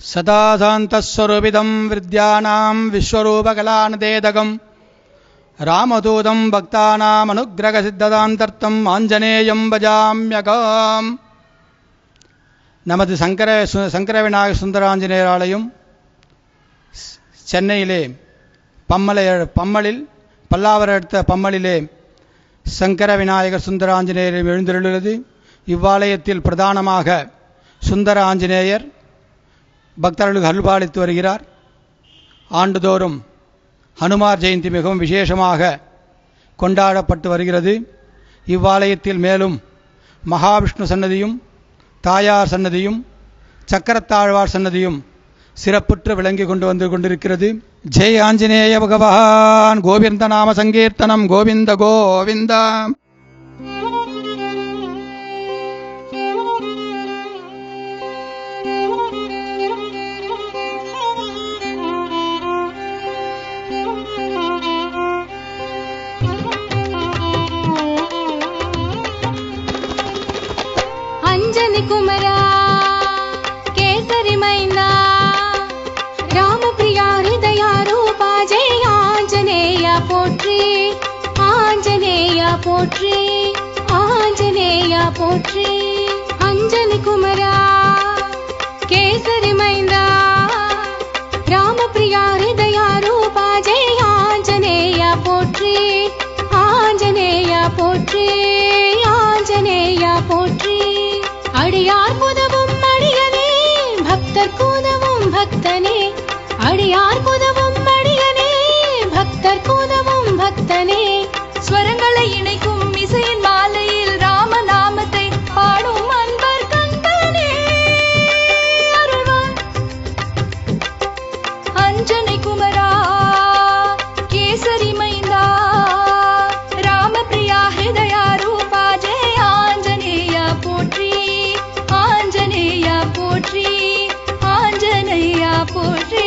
सदाशान्तस्वरूपितं विद्यानां विश्वरूपकलानदेदकं रामदूतं भक्तानामनुग्रहसिद्धदान्तर्थम् ஆஞ்சநேயம் பஜாமியகாம் நமது சங்கர சு சங்கர விநாயக சுந்தராஞ்சநேயர் ஆலயம் ஸ்- சென்னையிலே பம்மலை பம்மலில் பல்லாவரம் அடுத்த பம்மலிலே சங்கர விநாயகர் சுந்தர ஆஞ்சநேயர் எழுந்தருளுள்ளது இவ்வாலயத்தில் பிரதானமாக சுந்தர ஆஞ்சநேயர் பக்தர்களுக்கு அருள்பாலித்து வருகிறார் ஆண்டுதோறும் ஹனுமார் ஜெயந்தி மிகவும் விசேஷமாக கொண்டாடப்பட்டு வருகிறது இவ்வாலயத்தில் மேலும் மகாவிஷ்ணு சன்னதியும் தாயார் சன்னதியும் சக்கரத்தாழ்வார் சன்னதியும் சிறப்புற்று விளங்கி கொண்டு வந்து கொண்டிருக்கிறது ஜெய் ஆஞ்சநேய பகவான் கோவிந்த நாம சங்கீர்த்தனம் கோவிந்த கோவிந்தா அஞ்சனி குமரா கேசரி மைந்தா ராமபிரியா ஹிருதயா ரூபா ஜெய ஆஞ்சநேய போற்றி ஆஞ்சநேய போற்றி ஆஞ்சநேய போற்றி அஞ்சனி குமரா கேசரி மைந்தா ராமபிரியா ஹிருதயா ரூபா ஜெய ஆஞ்சநேய போற்றி ஆஞ்சநேய போற்றி ஆஞ்சநேய போற்றி அடியார் புதவும் அடியனே பக்தர் கூதவும் பக்தனே அடியார் புதவும் அடியனே பக்தர் கூதவும் பக்தனே ஸ்வரங்களை இணைக்கும் இசையின் மாலையில் ராமநாமத்தை பாடும் அன்பர் கண்டனே அருள்வார் அஞ்சனை குமரா கேசரி மைந்தா ராமபிரியா ஹிருதயா ரூபா ஜெய ஆஞ்சநேய போற்றி ஆஞ்சநேய போற்றி ஆஞ்சநேய போற்றி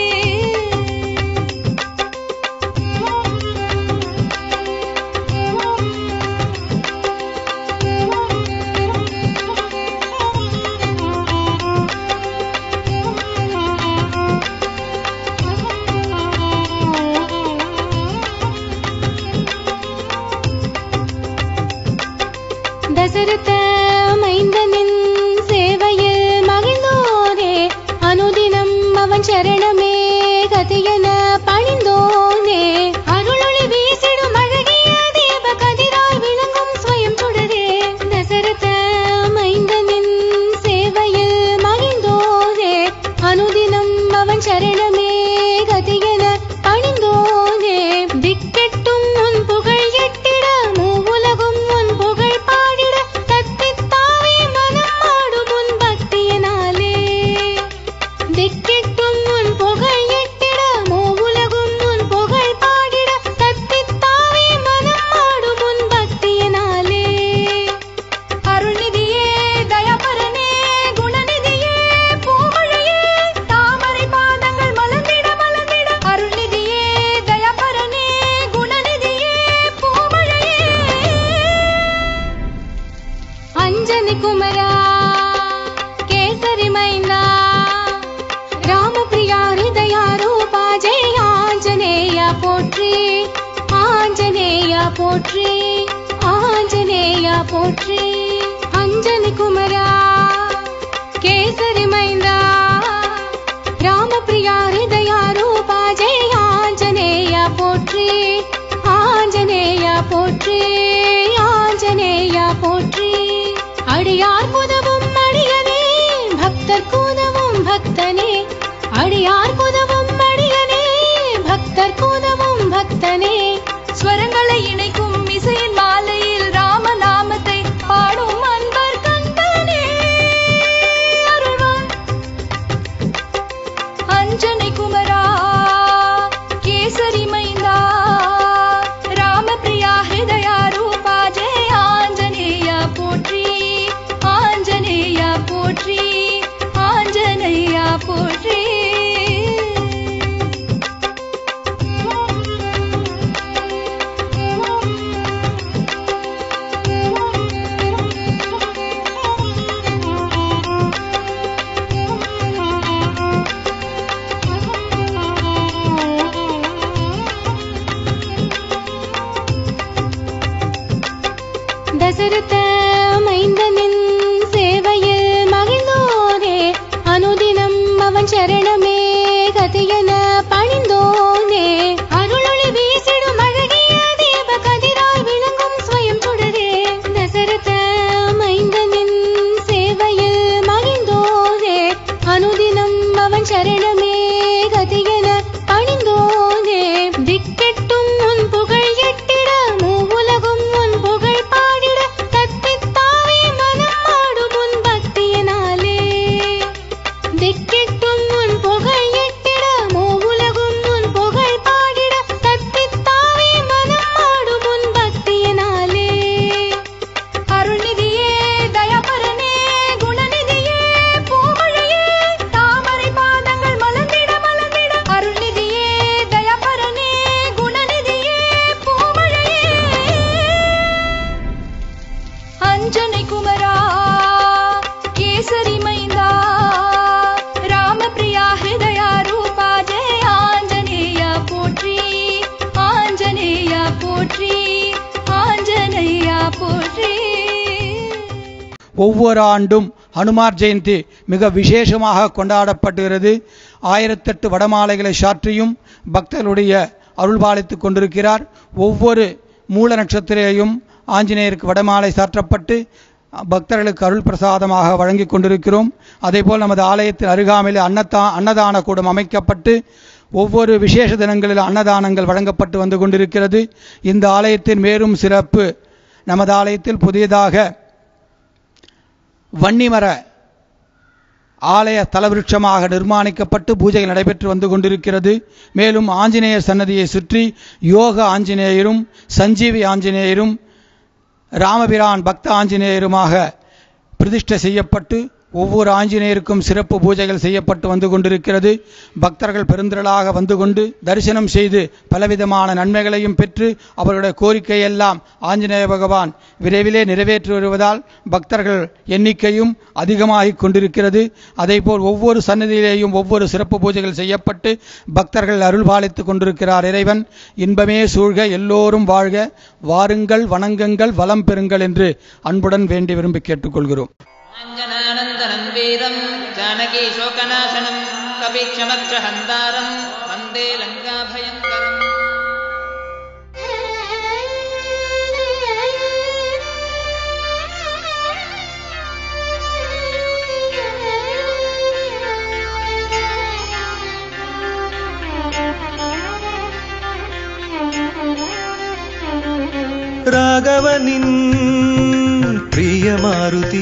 தசரத மைந்தனின் சேவையில் மகிழ்ந்தோனே அனுதினம் அவன் சரணமே கதியென பணிந்தோனே அருளொளி வீசிடும் அழகிய தேவ கதிராய் விளங்கும் ஸ்வயம் சுடரே தசரத மைந்தனின் சேவையில் மகிழ்ந்தோனே அனுதினம் அவன் சரணமே கதியென பணிந்தோனே திக்கெட்டும் உன் புகழ் எட்டிட மூவுலகும் உன் புகழ் பாடிட தத்தித்தாவே மனம் ஆடும் உன் பக்தியினாலே திக்கெட்டும் உன் புகழ் எட்டிட மூவுலகும் உன் புகழ் பாடிட தத்தித்தாவே மனம் ஆடும் உன் பக்தியினாலே அருள்நிதியே தயாபரனே குணநிதியே பூமழையே தாமரை பாதங்கள் மலர்ந்திட மலர்ந்திட அருள்நிதியே தயாபரனே குணநிதியே பூமழையே அஞ்சனி குமரா கேசரி மைந்தா ராமபிரியா ஹிருதயா ரூபா ஜெய ஆஞ்சநேய போற்றி ஆஞ்சநேய போற்றி ஆஞ்சநேய போற்றி அஞ்சனி குமரா கேசரி மைந்தா ராமபிரியா ஹிருதயா ரூபா ஜெய ஆஞ்சநேய போற்றி ஆஞ்சநேய போற்றி ஆஞ்சநேய போற்றி அடியார் புதவும் அடியனே பக்தர் கூதவும் பக்தனே அடியார் புதவும் அடியனே பக்தர் கூதவும் பக்தனே ஸ்வரங்களை இணைக்கும் இசையின் மாலையில் ராமநாமத்தை பாடும் அன்பர் கண்டனே அருள்வார் அஞ்சனை குமரா கேசரி மைந்தா ராமபிரியா ஹிருதயா ரூபா ஜெய ஆஞ்சநேய போற்றி ஆஞ்சநேய போற்றி ஆஞ்சநேய போற்றி தசரத மைந்தனின் சேவையில் மகிழ்ந்தோனே அனுதினம் அவன் சரணமே கதியென பணிந்தோனே அருளொளி வீசிடும் அழகிய தீப கதிராய் விளங்கும் ஸ்வயம் சுடரே தசரத மைந்தனின் சேவையில் மகிழ்ந்தோனே அனுதினம் அவன் சரணமே கதியென பணிந்தோனே திக்கெட்டும் உன் புகழ் எட்டிட மூவுலகும் உன் புகழ் பாடிட தத்தித்தாவே மனம் ஆடும் உன் பக்தியினாலே திக்கெட்டும் உன் புகழ் எட்டிட மூவுலகும் உன் புகழ் பாடிட தத்தித்தாவே மனம் ஆடும் உன் பக்தியினாலே அருள்நிதியே தயபரனே குணநிதியே பூமழையே தாமரை பாதங்கள் மலர்ந்திட மலர்ந்திட அருள்நிதியே தயபரனே குணநிதியே பூமழையே அஞ்சனை குமரா கேசரி மைந்தா ராமபிரியா ஹிருதயா ரூபா ஜெய ஆஞ்சநேயா போற்றி ஆஞ்சநேயா போற்றி ஆஞ்சநேயா போற்றி ஒவ்வொரு ஆண்டும் ஹனுமார் ஜெயந்தி மிக விசேஷமாக கொண்டாடப்படுகிறது ஆயிரத்தெட்டு வடமாலைகளை சாற்றியும் பக்தர்களுடைய அருள்பாலித்துக் கொண்டிருக்கிறார் ஒவ்வொரு மூல நட்சத்திரையும் ஆஞ்சநேயருக்கு வடமாலை சாற்றப்பட்டு பக்தர்களுக்கு அருள் பிரசாதமாக வழங்கிக் கொண்டிருக்கிறோம் அதேபோல் நமது ஆலயத்தின் அருகாமையில் அன்னதா அன்னதான கூடம் அமைக்கப்பட்டு ஒவ்வொரு விசேஷ தினங்களில் அன்னதானங்கள் வழங்கப்பட்டு வந்து கொண்டிருக்கிறது இந்த ஆலயத்தின் மேலும் சிறப்பு நமது ஆலயத்தில் புதியதாக வன்னிமர ஆலய தலவிருட்சமாக நிர்மாணிக்கப்பட்டு பூஜைகள் நடைபெற்று வந்து கொண்டிருக்கிறது மேலும் ஆஞ்சநேயர் சன்னதியை சுற்றி யோக ஆஞ்சநேயரும் சஞ்சீவி ஆஞ்சநேயரும் ராமபிரான் பக்த ஆஞ்சநேயருமாக பிரதிஷ்டை செய்யப்பட்டு ஒவ்வொரு ஆஞ்சநேயருக்கும் சிறப்பு பூஜைகள் செய்யப்பட்டு வந்து கொண்டிருக்கிறது பக்தர்கள் பெருந்திரளாக வந்து கொண்டு தரிசனம் செய்து பலவிதமான நன்மைகளையும் பெற்று அவர்களுடைய கோரிக்கையெல்லாம் ஆஞ்சநேய பகவான் விரைவிலே நிறைவேற்றி வருவதால் பக்தர்கள் எண்ணிக்கையும் அதிகமாகிக் கொண்டிருக்கிறது அதேபோல் ஒவ்வொரு சன்னதியிலேயும் ஒவ்வொரு சிறப்பு பூஜைகள் செய்யப்பட்டு பக்தர்கள் அருள் பாலித்துக் கொண்டிருக்கிறார் இறைவன் இன்பமே சூழ்க எல்லோரும் வாழ்க வாருங்கள் வணங்குங்கள் வளம் பெறுங்கள் என்று அன்புடன் வேண்டி விரும்பி கேட்டுக்கொள்கிறோம் अञ्जनानन्दनं वीरं जानकीशोकनाशनं कपिक्षमक्षहन्तारं वन्दे लङ्काभयङ्करम् ராகவனின் பிரியமாருதி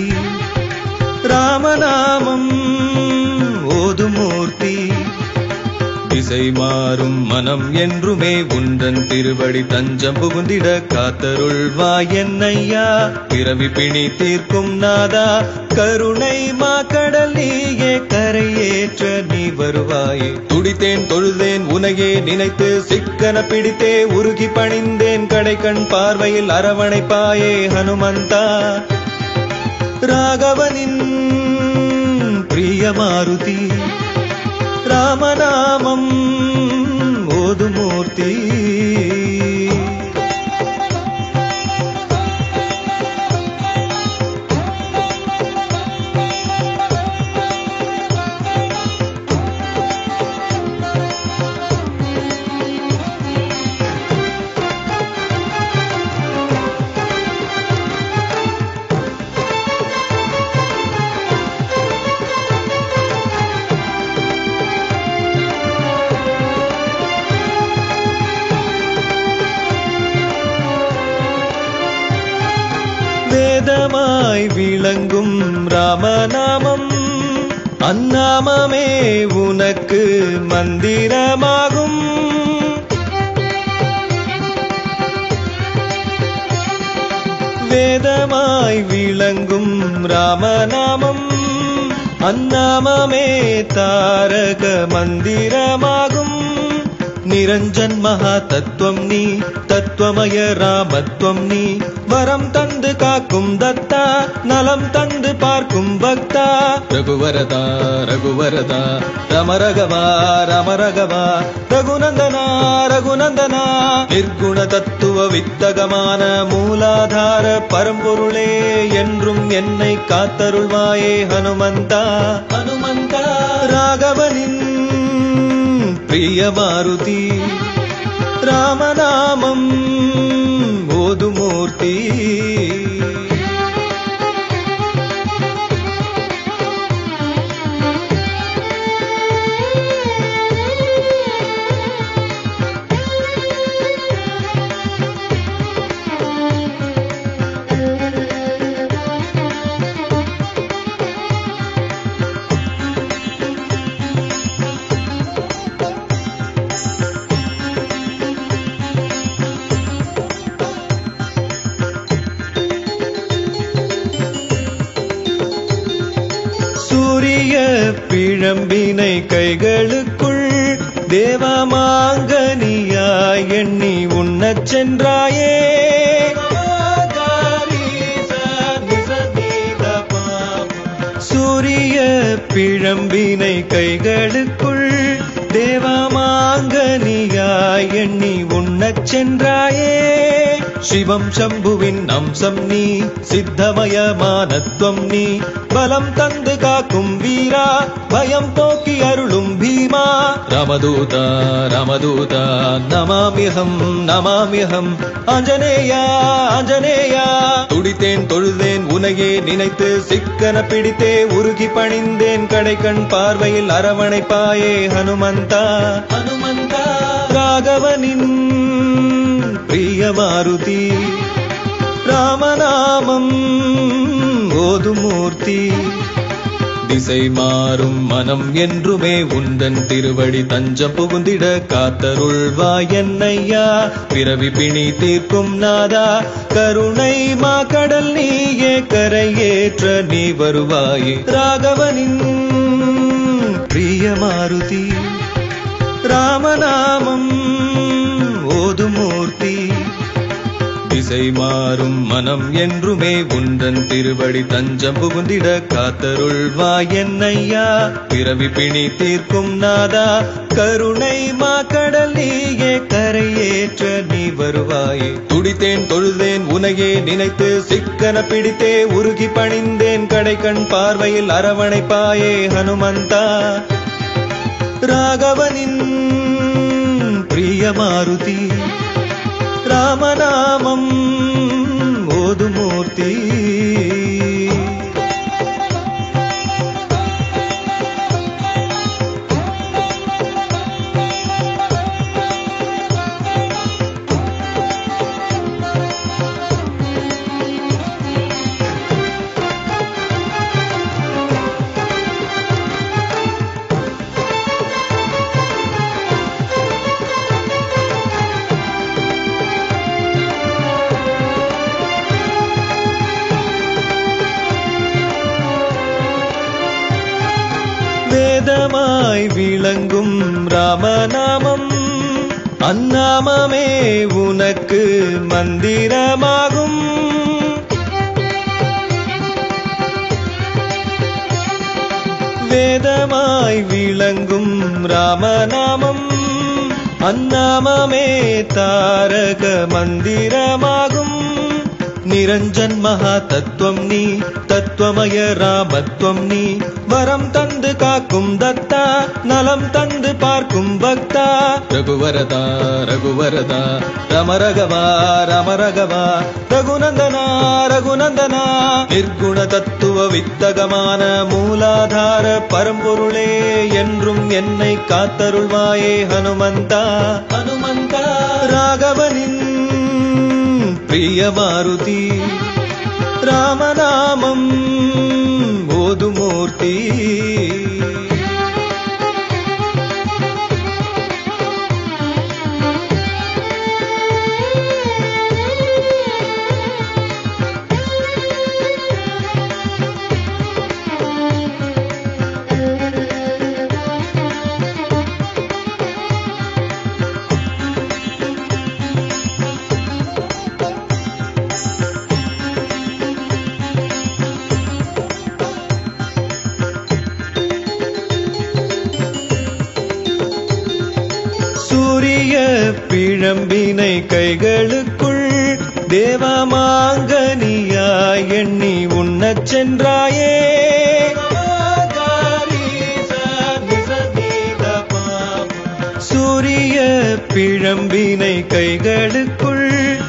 ராமநாமம் ஓதுமூர்த்தி திசை மாறும் மனம் என்றுமே உந்தன் திருவடி தஞ்சம் புகுந்திட காத்தருள்வாய் என்னையா பிறவி பிணி தீர்க்கும் நாதா கருணை மா கடல் நீயே கரையேற்ற நீ வருவாயே துடித்தேன் தொழுதேன் உனையே நினைத்து சிக்கன பிடித்தே உருகி பணிந்தேன் கடை கண் பார்வையில் அரவணைப்பாயே ஹனுமந்தா ராகவனின் பிரியமாருதி ராமநாமம் ஓதுமூர்த்தி வேதமாய் விளங்கும் ராமநாமம் அந்நாமமே உனக்கு மந்திரமாகும் வேதமாய் விளங்கும் ராமநாமம் அந்நாமமே தாரக மந்திரமாகும் நிரஞ்சன் மகா தத்துவம் நீ தத்துவமய ராமத்துவம் நீ வரம் தந்து காக்கும் தத்தா நலம் தந்து பார்க்கும் பக்தா ரகுவரதா ரகுவரதா ரமரகவா ரமரகவா ரகுநந்தனா ரகுநந்தனா நிர்குண நிர்குண தத்துவ வித்தகமான மூலாதார பரம்பொருளே என்றும் என்னை காத்தருள்வாயே ஹனுமந்தா ஹனுமந்தா ராகவனின் பிரிய மாருதி ராமநாமம் ஓதுமூர்த்தி சூரிய பிழம்பினை கைகளுக்குள் தேவமாங்கனியாய் எண்ணி உண்ணச் சென்றாயே சூரிய பிழம்பினை கைகளுக்குள் தேவமாங்கனியாய் எண்ணி உண்ணச் சென்றாயே சிவம் சம்புவின் அம்சம் நீ சித்தமயமானத்வம் நீ பலம் தந்து காக்கும் வீரா பயம் போக்கி அருளும் பீமா ராமதூதா ராமதூதா நமாமியகம் நமாமியகம் ஆஞ்சநேயா ஆஞ்சநேயா துடித்தேன் தொழுதேன் உனையே நினைத்து சிக்கன பிடித்தே உருகி பணிந்தேன் கடைக்கண் பார்வையில் அரவணைப்பாயே ஹனுமந்தா ஹனுமந்தா ராகவனின் பிரிய மாருதி ராமநாமம் ஓதுமூர்த்தி திசை மாறும் மனம் என்றுமே உந்தன் திருவடி தஞ்சம் புகுந்திட காத்தருள்வாய் என்னையா பிறவி பிணி தீர்க்கும் நாதா கருணை மா கடல் நீயே கரையேற்ற நீ வருவாயே ராகவனின் பிரிய மாருதி ராமநாமம் ஓதுமூர்த்தி திசை மாறும் மனம் என்றுமே உந்தன் திருவடி தஞ்சம் புகுந்திட காத்தருள்வாய் என்னையா பிறவி பிணி தீர்க்கும் நாதா கருணை மா கடல் நீயே கரையேற்ற நீ வருவாயே துடித்தேன் தொழுதேன் உனையே நினைத்து சிக்கன பிடித்தே உருகி பணிந்தேன் கடைக்கண் பார்வையில் அரவணைப்பாயே ஹனுமந்தா ராகவனின் பிரிய மாருதி ராமநாமம் ஓதுமூர்த்தி வேதமாய் விளங்கும் ராமநாமம் அந்நாமமே உனக்கு மந்திரமாகும் வேதமாய் விளங்கும் ராமநாமம் அந்நாமமே தாரக மந்திரமாகும் நிரஞ்சன் மகா தத்துவம் நீ தத்துவமய ராமத்துவம் நீ வரம் தந்து காக்கும் தத்தா நலம் தந்து பார்க்கும் பக்தா ரகுவரதா ரகுவரதா ரமரகவா ரமரகவா ரகுநந்தனா ரகுநந்தனா நிர்குண தத்துவ வித்தகமான மூலாதார பரம்பொருளே என்றும் என்னை காத்தருள்வாயே ஹனுமந்தா ஹனுமந்தா ராகவனின் பிரிய மாருதி ராமநாமம் ஓதுமூர்த்தி பிழம்பினை கைகளுக்குள் தேவமாங்கனியாய் எண்ணி உண்ணச் சென்றாயே சூரிய பிழம்பினை கைகளுக்குள்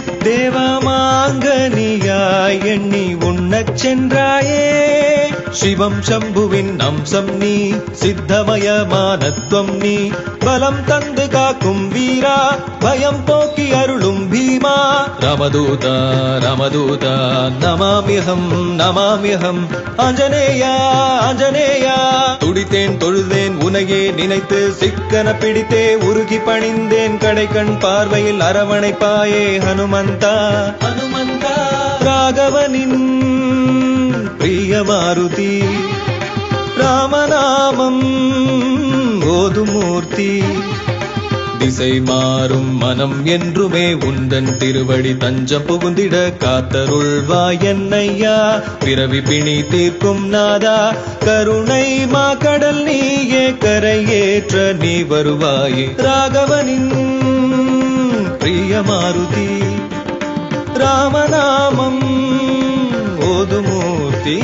தேவமாங்கனியாய் எண்ணி உண்ணச் சென்றாயே சிவம் சம்புவின் அம்சம் நீ சித்தமயமானத்வம் நீ பலம் தந்து காக்கும் வீரா பயம் போக்கி அருளும் பீமா ராமதூதா ராமதூதா நமாமியகம் நமாமியகம் ஆஞ்சநேயா ஆஞ்சநேயா துடித்தேன் தொழுதேன் உனையே நினைத்து சிக்கன பிடித்தே உருகி பணிந்தேன் கடைக்கண் பார்வையில் அரவணைப்பாயே ஹனுமந்தா ஹனுமந்தா ராகவனின் பிரிய மாருதி ராமநாமம் ஓதுமூர்த்தி திசை மாறும் மனம் என்றுமே உந்தன் திருவடி தஞ்சம் புகுந்திட காத்தருள்வாய் என்னையா பிறவி பிணி தீர்க்கும் நாதா கருணை மா கடல் நீயே கரையேற்ற நீ வருவாயே ராகவனின் பிரிய மாருதி ராமநாமம் ஓதுமூர்த்தி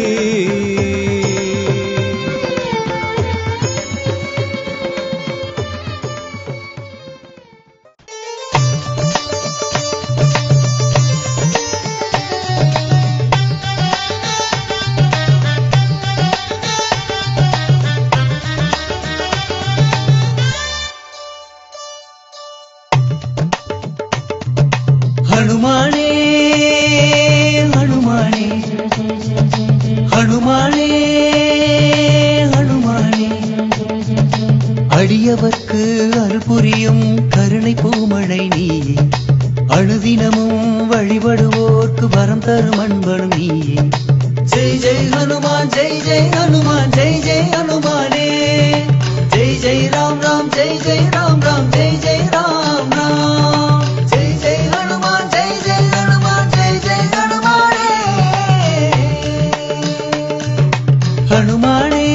ஹனுமானே ஹனுமானே ஹனுமானே ஹனுமானே அடியவர்க்கு அருள்புரியும் கருணை பூமழை நீயே அழுதினமும் வழிபடுவோர்க்கு வரம் தரும் அன்பனும் நீயே ஜெய் ஜெய் ஹனுமான் ஜெய் ஜெய் ஹனுமான் ஜெய் ஜெய் ஹனுமானே ஜெய் ஜெய் ராம் ராம் ஜெய் ஜெய் ராம் ராம் ஜெய் ஜெய் ராம் ராம் ஜெய் ஜெய் ஹனுமான் ஜெய் ஜெய் ஹனுமான் ஜெய் ஜெய் ஹனுமானே ஹனுமானே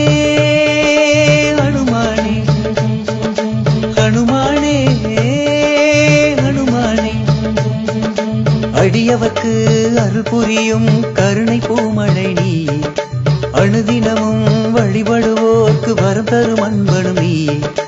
ஹனுமானே ஹனுமானே ஹனுமானே அடியவர்க்கு அருள் புரியும் கருணை பூமழை நீ அணுதினமும் வழிபடுவோர்க்கு வரம் தரும் அன்பனும் நீ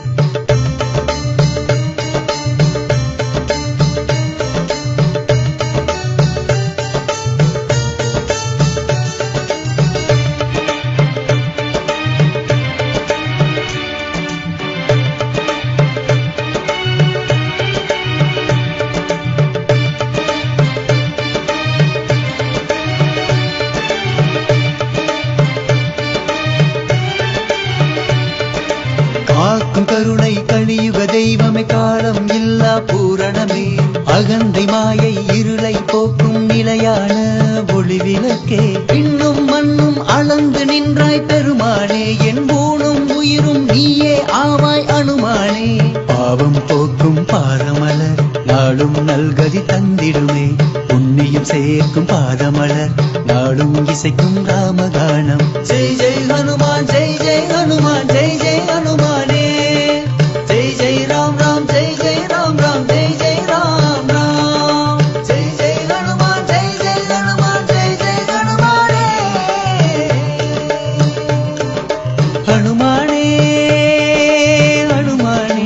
காக்கும் கருணை கலியுக தெய்வமே காலம் இல்லா பூரணமே அகந்தை மாயை இருளை போக்கும் நிலையான ஒளி விளக்கே பின்னும் மண்ணும் அளந்து நின்றாய் பெருமானே என் ஊனும் உயிரும் நீயே ஆவாய் அனுமானே பாவம் போக்கும் பாதமலர் நாளும் நல்கதி தந்திடுமே புண்ணியம் சேர்க்கும் பாதமலர் நாளும் இசைக்கும் ராமகானம் ஜெய் ஜெய் ஹனுமான் ஜெய் ஜெய் ஹனுமான் ஜெய் ஜெய் ஹனுமானே ஜெய் ஜெய் ராம் ராம் ஜெய் ஜெய் ராம் ராம் ஜெய் ஜெய் ராம் ராம் ஜெய் ஜெய் ஹனுமான் ஜெய் ஜெய் ஹனுமான் ஜெய் ஜெய் ஹனுமானே ஹனுமானே ஹனுமானே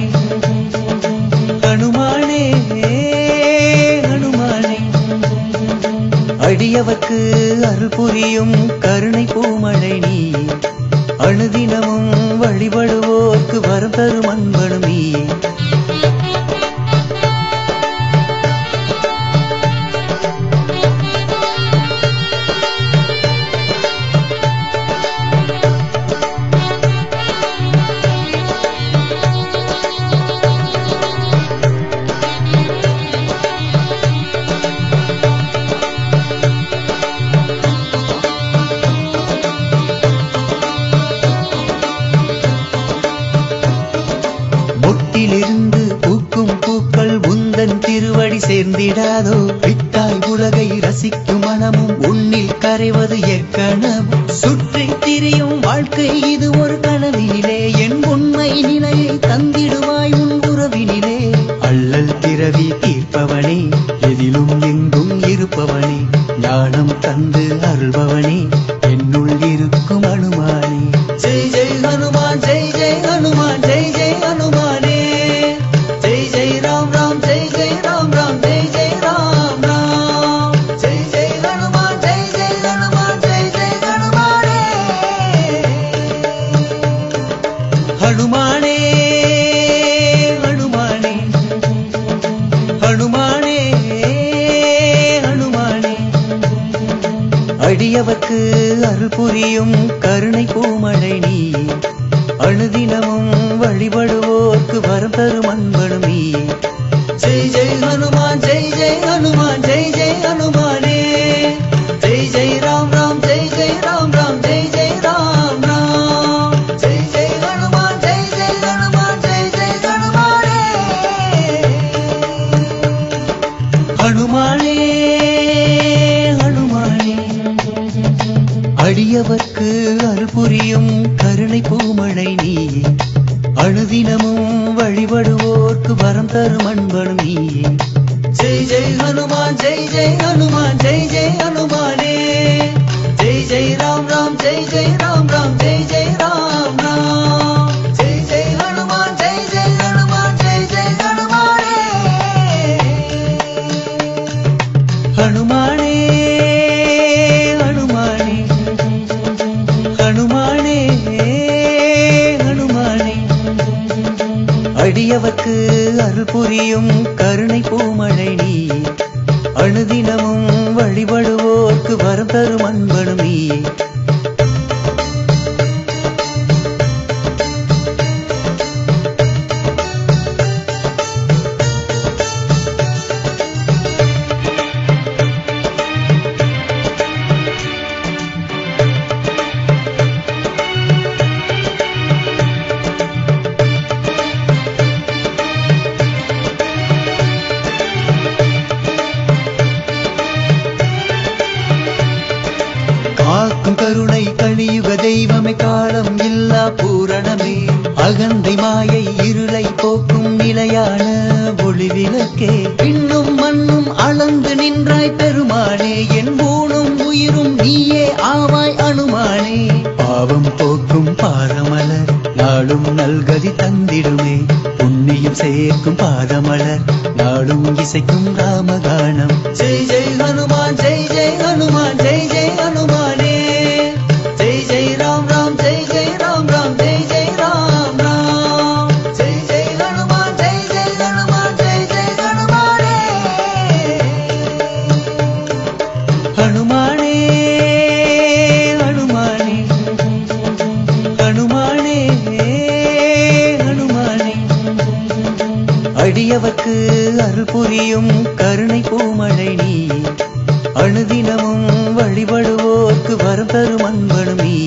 ஹனுமானே ஹனுமானே அடியவர்க்கு அருள் புரியும் கருணை பூமழை நீ அணுதினமும் வழிபடுவோர்க்கு வரம் தரும் அன்பனும் நீ மொட்டிலிருந்து பூக்கும் பூக்கள் உந்தன் திருவடி சேர்ந்திடாதோ விட்டாய் உலகை ரசிக்கும் மனமும் உன்னில் கரைவது எக்கணம் சுற்றி திரியும் வாழ்க்கை இது ஒரு கனவினிலே என் உண்மை நிலையை தந்திடுவாய் உன் உறவினிலே அள்ளல் அல்லல் பிறவி தீர்ப்பவனே எதிலும் எங்கும் இருப்பவனே ஞானம் தந்து அருள்பவனே என்னுள் இருக்கும் அனுமானே ஜெய் ஜெய் ஹனுமான் ஜெய் ஜெய் ஹனுமான் ஜெய் ஜெய் ஹனுமானே ஜெய் ஜெய் ராம் ராம் ஜெய் ஜெய் ராம் ராம் ஜெய் ஜெய் ராம் ராம் ஜெய் ஜெய் ஹனுமான் ஜெய் ஜெய் ஹனுமான் ஜெய் ஜெய் ஹனுமானே ஹனுமானே ஹனுமானே ஹனுமானே ஹனுமானே அடியவர்க்கு அருள் புரியும் கருணை பூமழை நீ அணுதினமும் வழிபடுவோர்க்கு வரம் தரும் அன்பனும் நீ ஜெய் ஜெய் ஹனுமான் ஜெய் ஜெய் ஹனுமான் ஜெய் ஜெய் ஹனுமானே ஜெய் ஜெய் ராம் ராம் ஜெய் ஜெய் ராம் ராம் ஜெய் ஜெய் ராம் ராம் ஜெய் ஜெய் ஹனுமான் ஜெய் ஜெய் ஹனுமான் ஜெய் ஜெய் ஹனுமானே ஹனுமானே ஹனுமானே அடியவர்க்கு அருள் புரியும் கருணை பூமழை நீ அணுதினமும் வழிபடுவோர்க்கு வரம் தரும் அன்பனும் நீ ஜெய் ஜெய் ஹனுமான் ஜெய் ஜெய் ஹனுமான் ஜெய் ஜெய் ஹனுமானே ஜெய் ஜெய் ராம் ராம் ஜெய் ஜெய் ராம் ராம் ஜெய் ஜெய் ராம் ராம் ஜெய் ஜெய் ஹனுமான் ஜெய் ஜெய் ஹனுமான் ஜெய் ஜெய் ஹனுமானே ஹனுமானே ஹனுமானே ஹனுமானே ஹனுமானே அடியவர்க்கு அருள் புரியும் கருணை பூமழை நீ அணுதினமும் வழிபடுவோர்க்கு வரம் தரும் அன்பனும் நீ காக்கும் கருணை கலியுக தெய்வமே காலம் இல்லா பூரணமே அகந்தை மாயை இருளை போக்கும் நிலையான ஒளி விளக்கே பின்னும் மண்ணும் அளந்து நின்றாய் பெருமானே என் ஊனும் உயிரும் நீயே ஆவாய் அனுமானே பாவம் போக்கும் பாதமலர் நாளும் நல்கதி தந்திடுமே புண்ணியம் சேர்க்கும் பாதமலர் நாளும் இசைக்கும் ராமகானம் ஜெய் ஜெய் ஹனுமான் ஜெய் ஜெய் ஹனுமான் ஜெய் ஜெய் ஹனுமானே ஜெய் ஜெய் ராம் ராம் ஜெய் ஜெய் ராம் ராம் ஜெய் ஜெய் ராம் ராம் ஜெய் ஜெய் ஹனுமான் ஜெய் ஜெய் ஹனுமான் ஜெய் ஜெய் ஹனுமானே ஹனுமானே ஹனுமானே ஹனுமானே ஹனுமானே அடியவர்க்கு அருள் புரியும் கருணை பூமழை நீ அணுதினமும் வழிபடுவோர்க்கு வரம் தரும் அன்பனும் நீ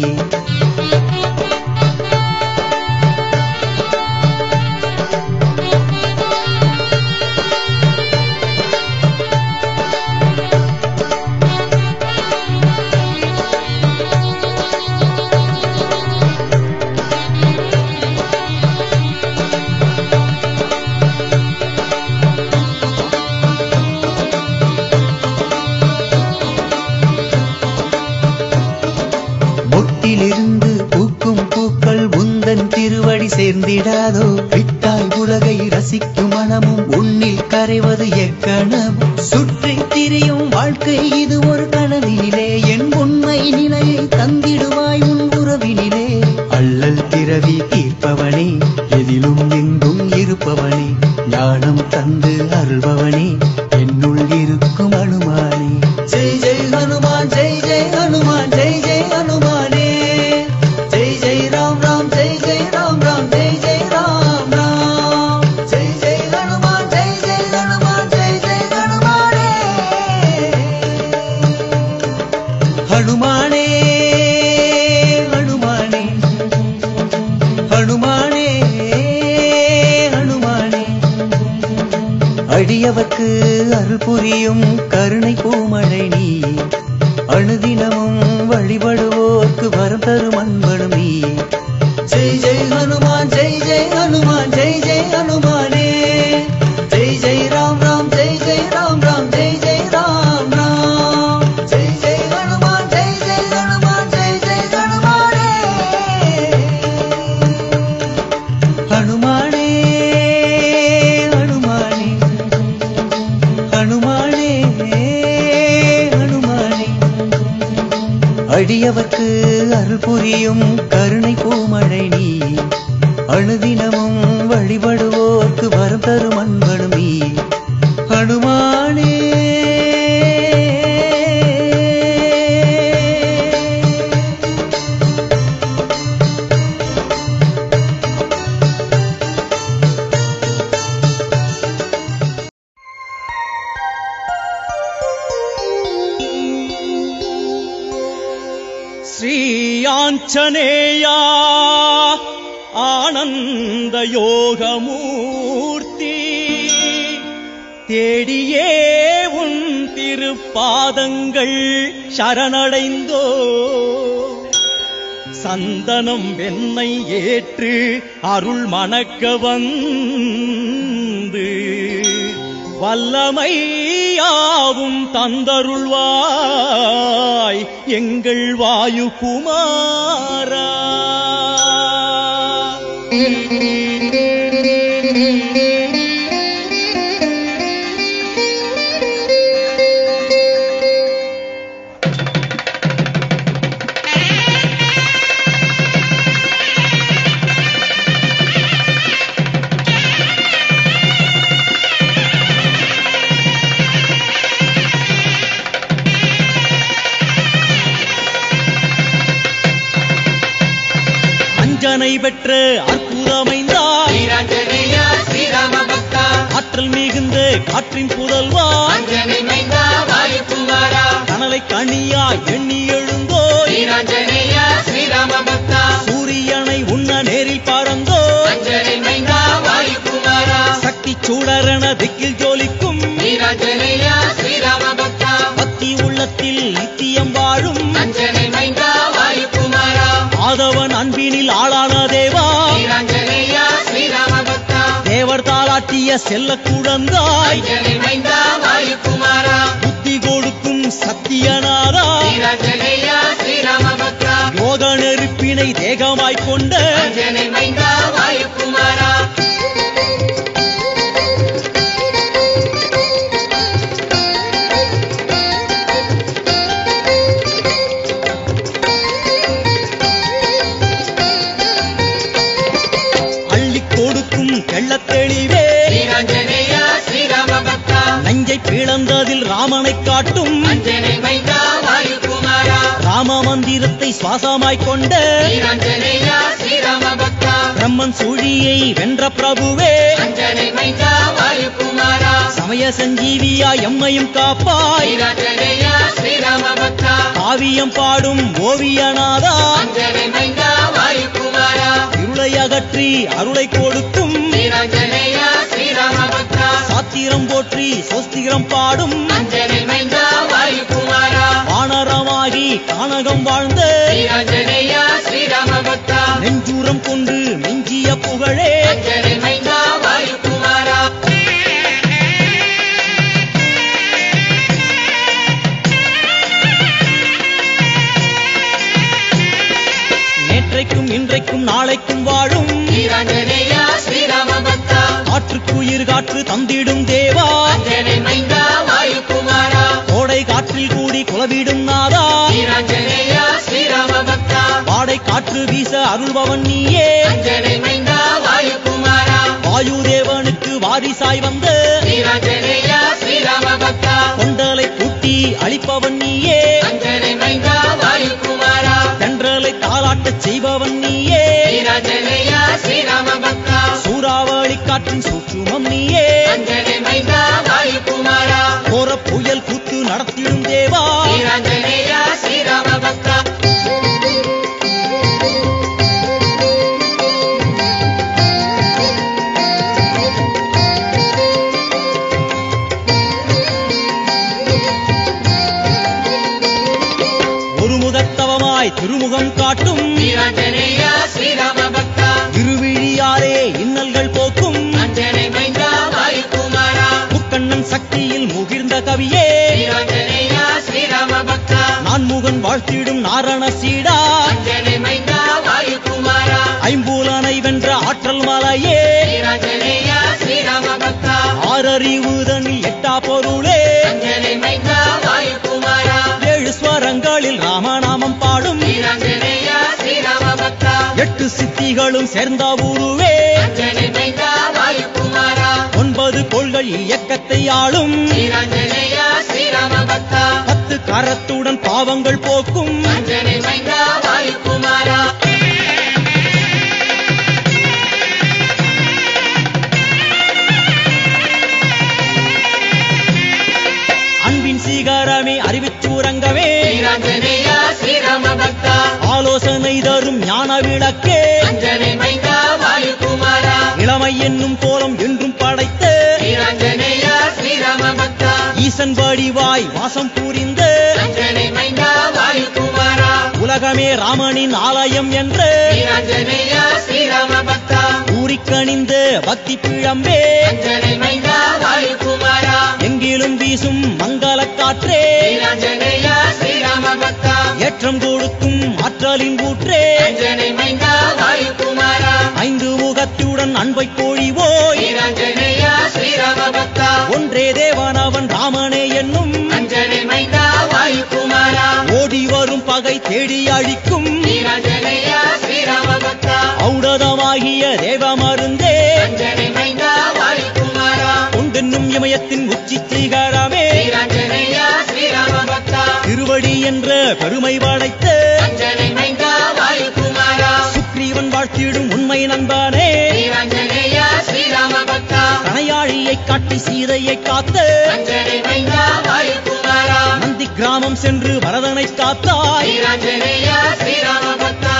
மொட்டிலிருந்து பூக்கும் பூக்கள் உந்தன் திருவடி சேர்ந்திடாதோ விட்டாய் உலகை ரசிக்கும் மனமும் உன்னில் கரைவது எக்கணமும் சுற்றி திரியும் வாழ்க்கை இது ஒரு கனவினிலே என் உண்மை நிலையை தந்திடுவாய் உன் உறவினிலே அல்லல் பிறவி தீர்ப்பவனே எதிலும் எங்கும் இருப்பவனே ஞானம் தந்து அருள்பவனே என்னுள் இருக்கும் அனுமானே ஜெய் ஜெய் ஹனுமான் ஜெய் ஜெய் ஹனுமான் ஜெய் ஜெய் ஹனுமானே ஜெய் ஜெய் ராம் ராம் ஜெய் ஜெய் ராம் ராம் ஜெய் ஜெய் ராம் ராம் ஜெய் ஜெய் ஹனுமான் ஜெய் ஜெய் ஹனுமான் ஜெய் ஜெய் ஹனுமானே ஹனுமானே ஹனுமானே ஹனுமானே ஹனுமானே அடியவர்க்கு அருள் புரியும் கருணை பூமழை நீ அணுதினமும் வழிபடுவோர்க்கு வரம் தரும் அன்பனும் நீ ஜெய் ஜெய் ஹனுமான் ஜெய் ஜெய் ஹனுமான் ஜெய் ஜெய் ஹனுமானே ஜெய் ஜெய் அடியவர்க்கு அருள் புரியும் கருணை பூமழை நீ அணுதினமும் வழிபடுவோர்க்கு வரம் தரும் அன்பனும் நீ ஹனுமானே श्रीयाञ्जनेया ஆனந்தயோகமூர்த்தி தேடியே உன் திருப்பாதங்கள் சரணடைந்தோ சந்தனம் வெண்ணை ஏற்று அருள் மணக்க வந்து வல்லமையாவும் தந்தருள்வாய் எங்கள் வாயு குமாரா அஞ்சனை பெற்ற அற்புதமைந்தாய் வீராஞ்சனேயா ஸ்ரீராம பக்தா ஆற்றல் மிகுந்த காற்றின் புதல்வா அஞ்சனை மைந்தா வாயுகுமாரா கனலை கனியா எண்ணி எழுந்தோய் வீராஞ்சனேயா ஸ்ரீராம பக்தா சூரியனை உண்ண நேரில் பறந்தோ அஞ்சனை மைந்தா வாயுகுமாரா சக்தி சூடரென திக்கில் ஜோலிக்கும் வீராஞ்சனேயா ஸ்ரீராம பக்தா பக்தி உள்ளத்தில் நித்தியம் வாழும் அஞ்சனை மைந்தா வாயுகுமாரா ஆதவன் அன்பினில் ஆளான தேவா வீராஞ்சனேயா ஸ்ரீராம பக்தா தேவர் தாளாட்டிய செல்ல குழந்தாய் அஞ்சனை மைந்தா வாயுகுமாரா புத்தி கொடுக்கும் சத்தியநாதா வீராஞ்சனேயா ஸ்ரீராம பக்தா யோக நெருப்பினை தேகமாய்க் கொண்ட அஞ்சனை மைந்தா வாயுகுமாரா அள்ளிக் கொடுக்கும் கள்ளத் தெளிவே வீராஞ்சனேயா ஸ்ரீராம பக்தா நஞ்சை பிளந்ததில் ராமனைக் காட்டும் அஞ்சனை மைந்தா வாயுகுமாரா ராம மந்திரத்தை சுவாசமாய்க் கொண்ட வீராஞ்சனேயா ஸ்ரீராம பக்தா பிரம்மன் சுழியை வென்ற பிரபுவே அஞ்சனை மைந்தா வாயுகுமாரா சமய சஞ்சீவியா எம்மையும் காப்பாய் வீராஞ்சனேயா ஸ்ரீராம பக்தா காவியம் பாடும் ஓவியநாதா அஞ்சனை மைந்தா வாயுகுமாரா இருளை அகற்றி அருளை கொடுக்கும் வீராஞ்சனேயா ஸ்ரீராம பக்தா சாத்திரம் போற்றி சோஸ்திரம் பாடும் அஞ்சனை மைந்தா வாயுகுமாரா வானரமாகி கானகம் வாழ்ந்த வீராஞ்சனேயா ஸ்ரீராம பக்தா நெஞ்சூரம் கொண்டு மிஞ்சிய புகழே அஞ்சனை மைந்தா வாயுகுமாரா நேற்றைக்கும் இன்றைக்கும் நாளைக்கும் வாழும் வீராஞ்சனேயா ஸ்ரீராம பக்தா காற்றுக்குயிர் காற்று தந்திடும் தேவா அஞ்சனை மைந்தா வாயுகுமாரா கோடை காற்றில் கூடி குலவிடும் நாதா வீராஞ்சனேயா ஸ்ரீராம பக்தா வாடை காற்று வீச அருள்பவன் நீயே அஞ்சனை மைந்தா வாயுகுமாரா வாயு தேவனுக்கு வாரிசாய் வந்த வீராஞ்சனேயா ஸ்ரீராம பக்தா கொண்டலை கூட்டி அழிப்பவன் நீயே அஞ்சனை மைந்தா வாயுகுமாரா தென்றலை தாளாட்டச் செய்பவன் நீயே வீராஞ்சனேயா ஸ்ரீராம பக்தா சூறாவளி காற்றின் சூற்றுமம் நீயே அஞ்சனை மைந்தா வாயுகுமாரா கோர புயல் கூத்து நடத்திடும் தேவா வீராஞ்சனேயா ஸ்ரீராம பக்தா ஒரு முகத்தவமாய் திருமுகம் காட்டும் வீராஞ்சனேயா ஸ்ரீராம பக்தா திருவிழியாரே இன்னல்கள் போக்கும் அஞ்சனை மைந்தா வாயுகுமாரா முக்கண்ணன் சக்தியில் முகிர்ந்த கவியே வீராஞ்சனேயா ஸ்ரீராம பக்தா நான் முகன் வாழ்த்திடும் நாரண சீடா அஞ்சனை மைந்தா வாயுகுமாரா ஐம்பூலனை வென்ற ஆற்றல் மலையே வீராஞ்சனேயா ஸ்ரீராம பக்தா ஆறறிவுதனில் எட்டா பொருளே அஞ்சனை மைந்தா வாயுகுமாரா ஏழு ஸ்வரங்களில் ராமநாமம் பாடும் சித்திகளும் சேர்ந்த உருவே அஞ்சனை மைந்தா வாயுகுமாரா ஒன்பது கோள்கள் இயக்கத்தை ஆளும் ஸ்ரீராஞ்சனேயா ஸ்ரீராம பக்தா பத்து கரத்துடன் பாவங்கள் போக்கும் அஞ்சனை மைந்தா வாயுகுமாரா அன்பின் சீகாரமே அறிவிச்சூரங்கமே ஸ்ரீராஞ்சனேயா ஸ்ரீராம பக்தா ஆலோசனை தரும் ஞான விளக்கே அஞ்சனை மைந்தா வாயுகுமாரா இளமை என்னும் கோலம் என்றும் படைத்த ஸ்ரீராஞ்சனேயா ஸ்ரீராம பக்தா ஈசன் வடிவாய் வாசம் புரிந்த அஞ்சனை மைந்தா வாயுகுமாரா உலகமே ராமனின் ஆலயம் என்ற ஸ்ரீராஞ்சனேயா ஸ்ரீராம பக்தா ஊறிக்கணிந்த பக்தி பிழம்பே அஞ்சனை மைந்தா வாயுகுமாரா எங்கிலும் வீசும் மங்கள காற்றே ஸ்ரீராஞ்சனேயா ஸ்ரீராம பக்தா ஏற்றம் கொடுக்கும் ஆற்றலின் ஊற்றே அஞ்சனை மைந்தா வாயுகுமாரா ஐந்து முகத்துடன் அன்பை பொழிவோய் ஸ்ரீராஞ்சனேயா ஸ்ரீராம பக்தா ஒன்றே தேவனவன் ராமனே என்னும் அஞ்சனை மைந்தா வாயுகுமாரா ஓடி வரும் பகை தேடி அழிக்கும் ஸ்ரீராஞ்சனேயா ஸ்ரீராம பக்தா ஔடதமாகிய தேவ மருந்தே அஞ்சனை மைந்தா வாயுகுமாரா கொண்டென்னும் இமயத்தின் உச்சி சிகரமே ஸ்ரீராஞ்சனேயா ஸ்ரீராம பக்தா திருவடி என்ற பெருமை படைத்த அஞ்சனை மைந்தா வாயுகுமாரா சுக்ரீவன் வாழ்த்திடும் உண்மை நண்பனே ஸ்ரீராஞ்சனேயா ஸ்ரீராம பக்தா கணையாழியை காட்டி சீதையை காத்த அஞ்சனை மைந்தா வாயுகுமாரா நந்தி கிராமம் சென்று பரதனை காத்தாய் ஸ்ரீராஞ்சனேயா ஸ்ரீராம பக்தா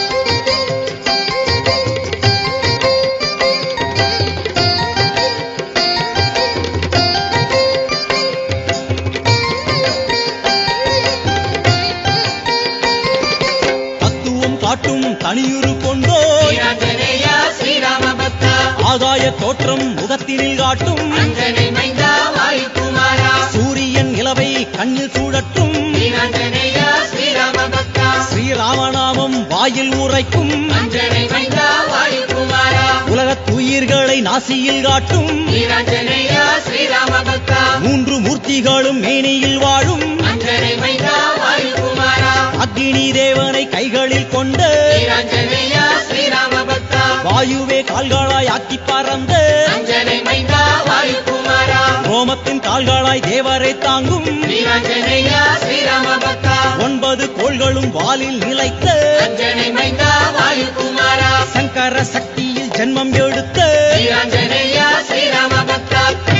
தத்துவம் காட்டும் தனியுரு கொண்டோய் ஸ்ரீராஞ்சனேயா ஸ்ரீராம பக்தா ஆகாய தோற்றம் முகத்தினில் காட்டும் அஞ்சனை மைந்தா வாயுகுமாரா சூரியன் நிலவை கண்ணில் சூழட்டும் ஸ்ரீராஞ்சனேயா ஸ்ரீராம பக்தா ஸ்ரீராமநாமம் வாயில் உரைக்கும் அஞ்சனை மைந்தா வாயுகுமாரா உலகத் உயிர்களை நாசியில் காட்டும் ஸ்ரீராஞ்சனேயா ஸ்ரீராம பக்தா மூன்று மூர்த்திகளும் மேனியில் வாழும் அஞ்சனை மைந்தா வாயுகுமாரா அக்னி தேவனை கைகளில் கொண்ட ஸ்ரீராஞ்சனேயா ஸ்ரீராம பக்தா வாயுவே கால்களாய் ஆக்கி பறந்த அஞ்சனை மைந்தா வாயுகுமாரா ரோமத்தின் கால்களாய் தேவரை தாங்கும் ஸ்ரீராஞ்சனேயா ஸ்ரீராம பக்தா ஒன்பது கோள்களும் வாலில் நிலைத்த அஞ்சனை மைந்தா வாயுகுமாரா சங்கர சக்தியில் ஜென்மம் எடுத்த ஸ்ரீராஞ்சனேயா ஸ்ரீராம பக்தா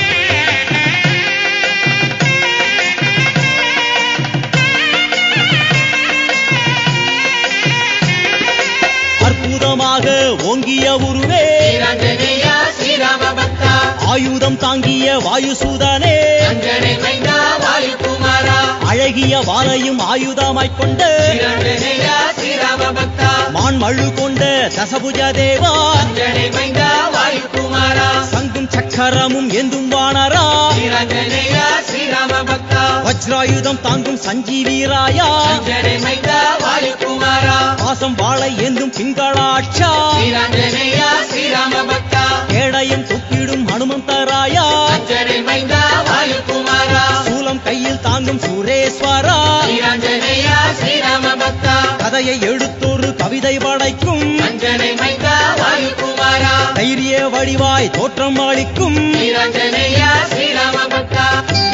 அற்புதமாக ஓங்கிய உருவே ஸ்ரீராஞ்சனேயா ஸ்ரீராம பக்தா ஆயுதம் தாங்கிய வாயுசூதனே அஞ்சனை மைந்தா வாயுகுமாரா அழகிய வாளையும் ஆயுதமாய்க் கொண்ட ஸ்ரீராஞ்சனேயா ஸ்ரீராம பக்தா மான் மழு கொண்ட தசபுஜ தேவா அஞ்சனை மைந்தா வாயுகுமாரா சங்கும் சக்கரமும் எந்தும் வானரா ஸ்ரீராஞ்சனேயா ஸ்ரீராம பக்தா வஜ்ராயுதம் தாங்கும் சஞ்சீவீராயா அஞ்சனை மைந்தா வாயுகுமாரா பாசம் வாளை ஏந்தும் பிங்களாட்சா ஸ்ரீராஞ்சனேயா ஸ்ரீராம பக்தா கேடயம் துப்பிடும் ஹனுமந்தராயா அஞ்சனை மைந்தா வாயுகுமாரா சூலம் கையில் தாங்கும் சுரேஸ்வரா ஸ்ரீராஞ்சனேயா ஸ்ரீராம பக்தா கதையை எடுத்தொரு கவிதை படைக்கும் அஞ்சனை மைந்தா வாயுகுமாரா தைரிய வடிவாய் தோற்றம் அளிக்கும் ஸ்ரீராஞ்சனேயா ஸ்ரீராம பக்தா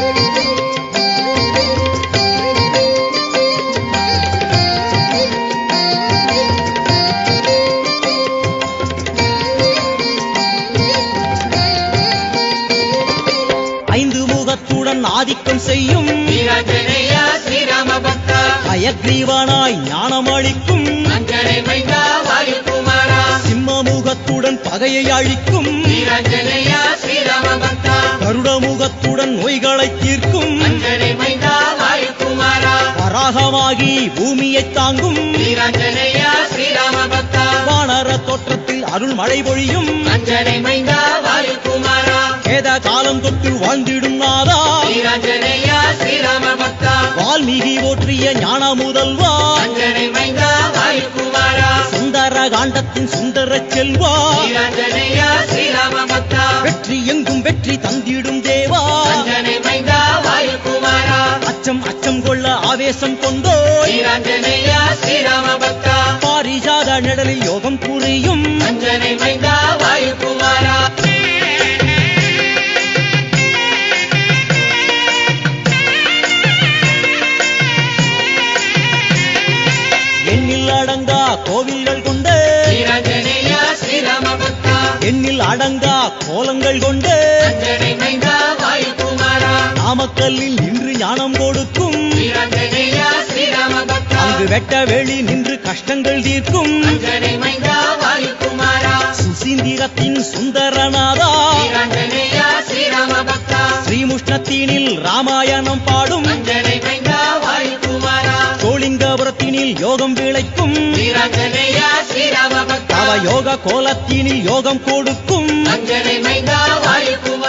ஐந்து முகத்துடன் ஆதிக்கம் செய்யும் ஸ்ரீராஞ்சனேயா ஸ்ரீராம பக்தா அயக்ரீவனாய் ஞானம் அளிக்கும் அஞ்சனை மைந்தா வாயுகுமாரா சிம்ம முகத்துடன் பகையை அழிக்கும் ஸ்ரீராஞ்சனேயா ஸ்ரீராம பக்தா கருட முகத்துடன் நோய்களை தீர்க்கும் அஞ்சனை மைந்தா வாயுகுமாரா வராகமாகி பூமியை தாங்கும் ஸ்ரீராஞ்சனேயா ஸ்ரீராம பக்தா வானர தோற்றத்தில் அருள் மழை பொழியும் அஞ்சனை மைந்தா வாயுகுமாரா வேத காலம் தொட்டு வாழ்ந்திடும் நாதா ஸ்ரீராஞ்சனேயா ஸ்ரீராம பக்தா வால்மீகி போற்றிய ஞான முதல்வா அஞ்சனை மைந்தா வாயுகுமாரா சுந்தர காண்டத்தின் சுந்தர செல்வா ஸ்ரீராஞ்சனேயா ஸ்ரீராம பக்தா வெற்றி எங்கும் வெற்றி தந்திடும் தேவா அஞ்சனை மைந்தா வாயுகுமாரா அச்சம் அச்சம் கொள்ள ஆவேசம் கொண்டோய் ஸ்ரீராஞ்சனேயா ஸ்ரீராம பக்தா பாரிஜாத நிழலில் யோகம் கூற அடங்கா கோலங்கள் கொண்டு அஞ்சனை மைந்தா வாயுகுமாரா நாமக்கல்லில் நின்று ஞானம் கொடுக்கும் வீராஞ்சனேயா ஸ்ரீராம பக்தா அங்கு வெட்ட வெளி நின்று கஷ்டங்கள் தீர்க்கும் அஞ்சனை மைந்தா வாயுகுமாரா சுசீந்திரத்தின் சுந்தரநாதா வீராஞ்சனேயா ஸ்ரீராம பக்தா ஸ்ரீமுஷ்ணத்தினில் ராமாயணம் பாடும் அஞ்சனை மைந்தா வாயுகுமாரா சோளிங்கபுரத்தினில் யோகம் விளைக்கும் வீராஞ்சனேயா ஸ்ரீராம பக்தா அவ யோக கோலத்தினில் யோகம் கொடுக்கும் அஞ்சனை மைந்தா வாயுகுமாரா